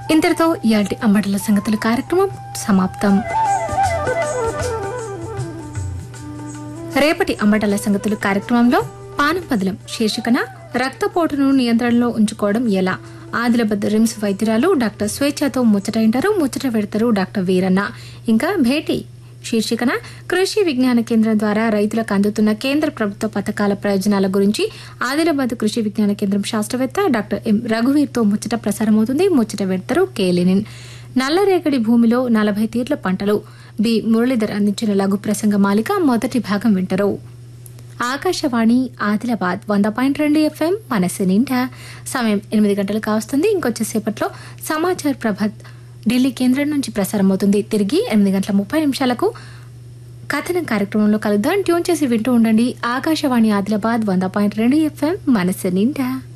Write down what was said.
ఇంతటితో ఇయాల్టి అంబటల సంగతుల కార్యక్రమం సమాప్తం రేపటి అంబటల సంగతులు కార్యక్రమంలో పానపదలం శీర్షికన రక్తపోటును నియంత్రణలో ఉంచుకోవడం ఎలా ఆదిలాబాద్ రిమ్స్ వైద్యురాలు డాక్టర్ స్వేచ్ఛతో ముచ్చటైంటారు ముచ్చట పెడతారు డాక్టర్ వీరన్న ఇంకా భేటీ శీర్షికన కృషి విజ్ఞాన కేంద్రం ద్వారా రైతులకు అందుతున్న కేంద్ర ప్రభుత్వ పథకాల ప్రయోజనాల గురించి ఆదిలాబాద్ కృషి విజ్ఞాన కేంద్రం శాస్త్రవేత్త డాక్టర్ ఎం రఘువీర్తో ముచ్చట ప్రసారమవుతుంది ముచ్చట పెడతారు కేలినిన్ నల్లరేగడి భూమిలో నలభై తీర్ల పంటలు బి మురళీధర్ అందించిన లఘు ప్రసంగ మాలిక మొదటి భాగం వింటారు ఆకాశవాణి ఆదిలాబాద్ వంద పాయింట్ రెండు ఎఫ్ఎం మనసు నిండా సమయం ఎనిమిది గంటలు కావస్తుంది ఇంకొచ్చేసేపట్లో సమాచార్ ప్రభత్ ఢిల్లీ కేంద్రం నుంచి ప్రసారం అవుతుంది తిరిగి ఎనిమిది గంటల ముప్పై నిమిషాలకు కథనం కార్యక్రమంలో కలుద్దాం ట్యూన్ చేసి వింటూ ఉండండి ఆకాశవాణి ఆదిలాబాద్ వంద పాయింట్ రెండు ఎఫ్ఎం మనసు నిండా